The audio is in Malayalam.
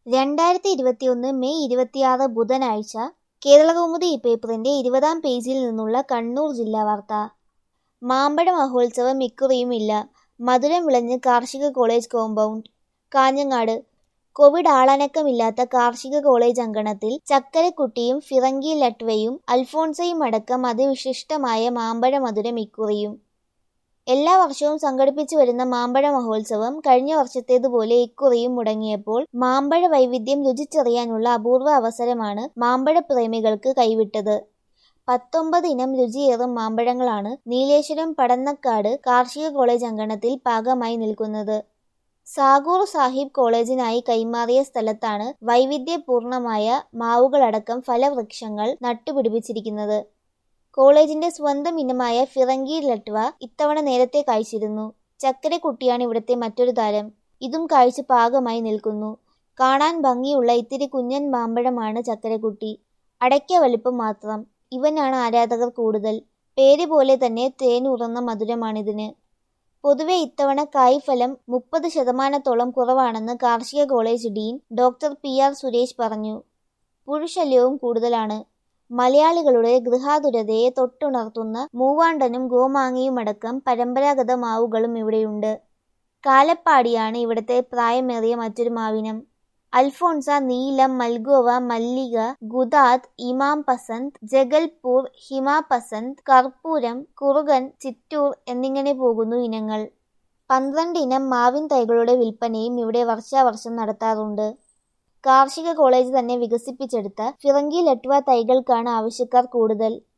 രണ്ടായിരത്തി ഇരുപത്തിയൊന്ന് മെയ് ഇരുപത്തിയാറ് ബുധനാഴ്ച കേരളകൗമുദി പേപ്പറിന്റെ ഇരുപതാം പേജിൽ നിന്നുള്ള കണ്ണൂർ ജില്ലാ വാർത്ത മാമ്പഴ മഹോത്സവം ഇക്കുറിയുമില്ല മധുരം വിളഞ്ഞ് കാർഷിക കോളേജ് കോമ്പൗണ്ട് കാഞ്ഞങ്ങാട് കോവിഡ് ആളനക്കമില്ലാത്ത കാർഷിക കോളേജ് അങ്കണത്തിൽ ചക്കരക്കുട്ടിയും ഫിറങ്കി ലട്വയും അൽഫോൺസയും അടക്കം അതിവിശിഷ്ടമായ മാമ്പഴ മധുരം ഇക്കുറിയും എല്ലാ വർഷവും സംഘടിപ്പിച്ചു വരുന്ന മാമ്പഴ മഹോത്സവം കഴിഞ്ഞ വർഷത്തേതുപോലെ ഇക്കുറിയും മുടങ്ങിയപ്പോൾ മാമ്പഴ വൈവിധ്യം രുചിച്ചറിയാനുള്ള അപൂർവ അവസരമാണ് മാമ്പഴ പ്രേമികൾക്ക് കൈവിട്ടത് പത്തൊമ്പത് ഇനം രുചിയേറും മാമ്പഴങ്ങളാണ് നീലേശ്വരം പടന്നക്കാട് കാർഷിക കോളേജ് അങ്കണത്തിൽ പാകമായി നിൽക്കുന്നത് സാഗൂർ സാഹിബ് കോളേജിനായി കൈമാറിയ സ്ഥലത്താണ് വൈവിധ്യപൂർണമായ മാവുകളടക്കം ഫലവൃക്ഷങ്ങൾ നട്ടുപിടിപ്പിച്ചിരിക്കുന്നത് കോളേജിന്റെ സ്വന്തം ഇനമായ ഫിറങ്കി ലട്വ ഇത്തവണ നേരത്തെ കായ്ച്ചിരുന്നു ചക്കരക്കുട്ടിയാണ് ഇവിടുത്തെ മറ്റൊരു താരം ഇതും കായ്ച്ച് പാകമായി നിൽക്കുന്നു കാണാൻ ഭംഗിയുള്ള ഇത്തിരി കുഞ്ഞൻ മാമ്പഴമാണ് ചക്കരക്കുട്ടി അടയ്ക്ക വലിപ്പം മാത്രം ഇവനാണ് ആരാധകർ കൂടുതൽ പേര് പോലെ തന്നെ തേനൂറുന്ന മധുരമാണിതിന് പൊതുവെ ഇത്തവണ കായ്ഫലം മുപ്പത് ശതമാനത്തോളം കുറവാണെന്ന് കാർഷിക college dean doctor P R Suresh പറഞ്ഞു പുഴുശല്യവും കൂടുതലാണ് മലയാളികളുടെ ഗൃഹാതുരതയെ തൊട്ടുണർത്തുന്ന മൂവാണ്ടനും ഗോമാങ്ങയുമടക്കം പരമ്പരാഗത മാവുകളും ഇവിടെയുണ്ട് കാലപ്പാടിയാണ് ഇവിടുത്തെ പ്രായമേറിയ മറ്റൊരു മാവിനം അൽഫോൺസ നീലം മൽഗോവ മല്ലിക ഗുദാത്ത് ഇമാം പസന്ത് ജഗൽപൂർ ഹിമ പസന്ത് കർപ്പൂരം കുറുകൻ ചിറ്റൂർ എന്നിങ്ങനെ പോകുന്നു ഇനങ്ങൾ പന്ത്രണ്ട് ഇനം മാവിൻ തൈകളുടെ വിൽപ്പനയും ഇവിടെ വർഷാവർഷം നടത്താറുണ്ട് കാർഷിക കോളേജ് തന്നെ വികസിപ്പിച്ചെടുത്ത ഫിറങ്കി ലട്വ തൈകൾക്കാണ് ആവശ്യക്കാർ കൂടുതൽ